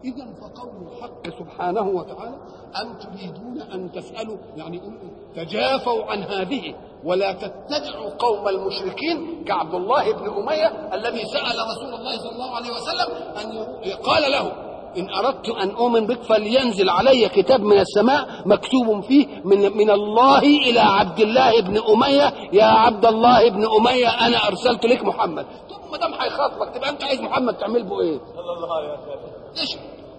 إذا فقول الحق سبحانه وتعالى أم تريدون أن تسألوا يعني تجافوا عن هذه ولا تتبعوا قوم المشركين كعبد الله بن أمية الذي سأل رسول الله صلى الله عليه وسلم أن قال له إن أردت أن أؤمن بك فلينزل علي كتاب من السماء مكتوب فيه من, من الله إلى عبد الله بن أمية يا عبد الله بن أمية أنا أرسلت لك محمد طب ما دام هيخاطبك تبقى أنت عايز محمد تعمل به إيه؟ صلى الله عليه وسلم ليش؟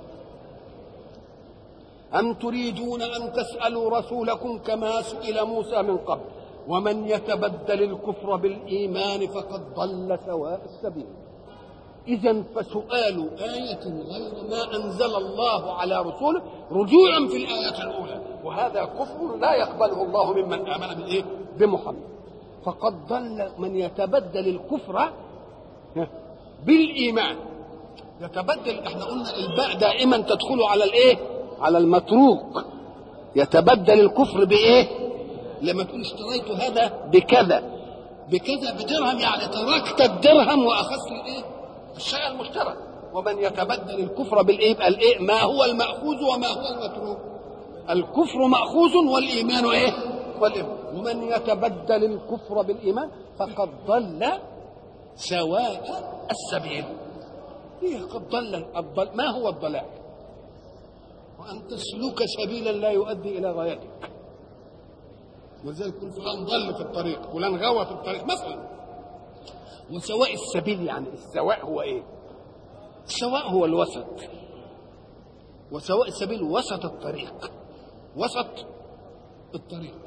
أم تريدون أن تسألوا رسولكم كما سئل موسى من قبل ومن يتبدل الكفر بالإيمان فقد ضل سواء السبيل إذا فسؤال آية غير ما أنزل الله على رسوله رجوعا في الآية الأولى وهذا كفر لا يقبله الله ممن آمن بالإيه؟ بمحمد فقد ضل من يتبدل الكفر بالإيمان يتبدل احنا قلنا الباء دائما تدخل على الايه على المتروك يتبدل الكفر بايه لما تقول اشتريت هذا بكذا بكذا بدرهم يعني تركت الدرهم واخذت الايه الشيء المشترك ومن يتبدل الكفر بالايه يبقى الايه ما هو الماخوذ وما هو المتروك الكفر ماخوذ والايمان ايه والإيمان. ومن يتبدل الكفر بالايمان فقد ضل سواء السبيل إيه قد ضل الضل ما هو الضلال وأن تسلك سبيلا لا يؤدي إلى غايتك ولذلك يقول فلان ضل في الطريق فلان غوى في الطريق مثلا وسواء السبيل يعني السواء هو ايه السواء هو الوسط وسواء السبيل وسط الطريق وسط الطريق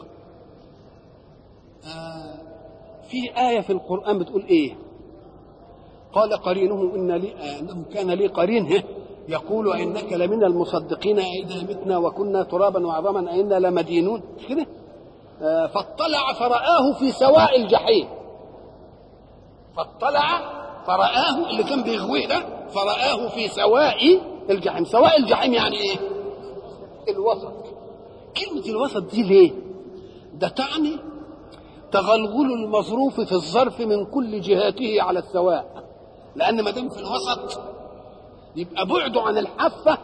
آه في آية في القرآن بتقول إيه قال قرينه إن لي آه أنه كان لي قرين هه يقول إنك لمن المصدقين إذا متنا وكنا ترابا وعظاما أئنا لمدينون مش كده آه فاطلع فرآه في سواء الجحيم فاطلع فرآه اللي كان بيغويه ده فرآه في سواء الجحيم سواء الجحيم يعني ايه الوسط كلمة الوسط دي ليه ده تعني تغلغل المظروف في الظرف من كل جهاته على السواء لأن ما دام في الوسط يبقى بعده عن الحافة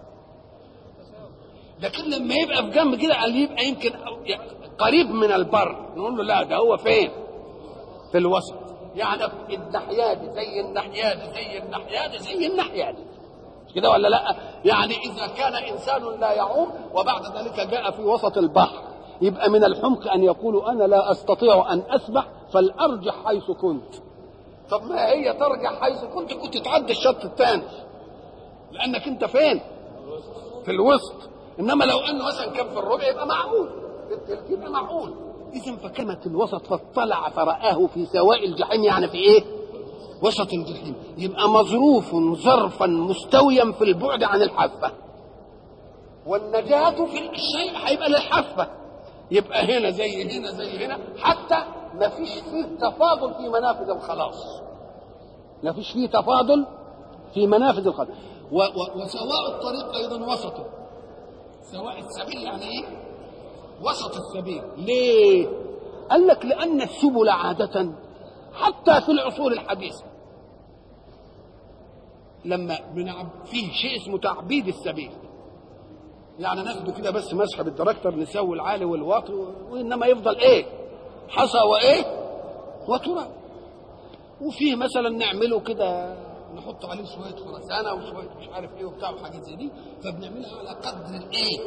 لكن لما يبقى في جنب كده قال يبقى يمكن قريب من البر نقول له لا ده هو فين في الوسط يعني الناحيه دي زي الناحيه دي زي الناحيه دي زي الناحيه دي مش كده ولا لا يعني اذا كان انسان لا يعوم وبعد ذلك جاء في وسط البحر يبقى من الحمق ان يقول انا لا استطيع ان اسبح فالارجح حيث كنت طب ما هي ترجع حيث كنت كنت تعدي الشط الثاني لانك انت فين في الوسط انما لو انه مثلا كان في الربع يبقى معقول في الثلث يبقى معقول اذا فكلمه الوسط فاطلع فرآه في سواء الجحيم يعني في ايه وسط الجحيم يبقى مظروف ظرفا مستويا في البعد عن الحافه والنجاة في الشيء هيبقى للحافه يبقى هنا زي هنا زي هنا حتى ما فيش فيه تفاضل في منافذ الخلاص ما فيش فيه تفاضل في منافذ الخلاص و و وسواء الطريق ايضا وسطه سواء السبيل يعني ايه وسط السبيل ليه قال لك لان السبل عاده حتى في العصور الحديثه لما بنعب فيه شيء اسمه تعبيد السبيل يعني ناخده كده بس مسح بالدركتر نسوي العالي والواطي وانما يفضل ايه حصى وايه وتراب وفيه مثلا نعمله كده نحط عليه شويه خرسانه وشويه مش عارف ايه وبتاع وحاجات زي دي فبنعملها على قدر الايه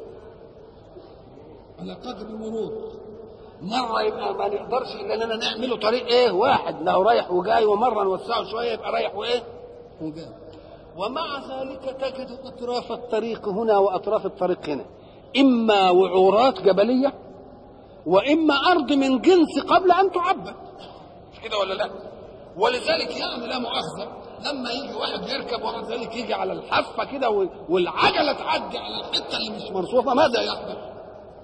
على قدر المرور مرة يبقى ما نقدرش إلا إننا نعمله طريق إيه واحد لو رايح وجاي ومرة نوسعه شوية يبقى رايح وإيه وجاي ومع ذلك تجد أطراف الطريق هنا وأطراف الطريق هنا إما وعورات جبلية وإما أرض من جنس قبل أن تعبد مش كده ولا لا ولذلك يعني لا مؤاخذة لما يجي واحد يركب ورا ذلك يجي على الحافة كده والعجلة تعدي على الحتة اللي مش مرصوفة ماذا يحدث؟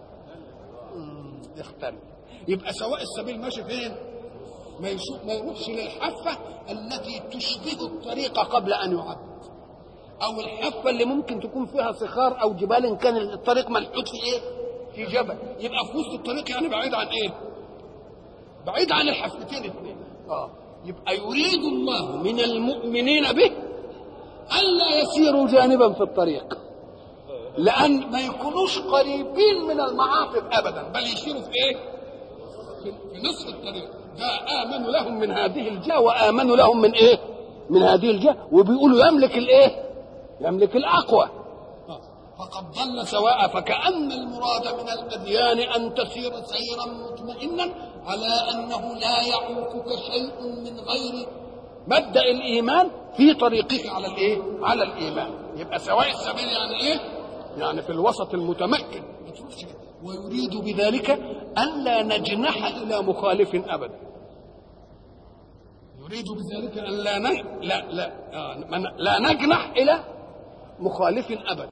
يختلف يبقى سواء السبيل ماشي فين ما يشوف ما يروحش للحافة التي تشبه الطريق قبل أن يعبد أو الحافة اللي ممكن تكون فيها صخار أو جبال إن كان الطريق ملحوت في إيه؟ في جبل يبقى في وسط الطريق يعني بعيد عن إيه؟ بعيد عن الحافتين اثنين آه يبقى يريد الله من المؤمنين به ألا يسيروا جانبا في الطريق لأن ما يكونوش قريبين من المعاطف أبدا بل يسيروا في إيه؟ في في نصف الطريق ده آمنوا لهم من هذه الجهة وآمنوا لهم من إيه؟ من هذه الجهة وبيقولوا يملك الإيه؟ يملك الأقوى فقد ضل سواء فكأن المراد من الأديان أن تسير سيرا مطمئنا على أنه لا يعوقك شيء من غير مبدأ الإيمان في طريقك على الإيه؟ على الإيمان يبقى سواء السبيل يعني إيه؟ يعني في الوسط المتمكن ما تروحش كده. ويريد بذلك ألا نجنح إلى مخالف أبدا يريد بذلك أن لا ن... لا لا آه، من- لا نجنح إلى مخالف أبدا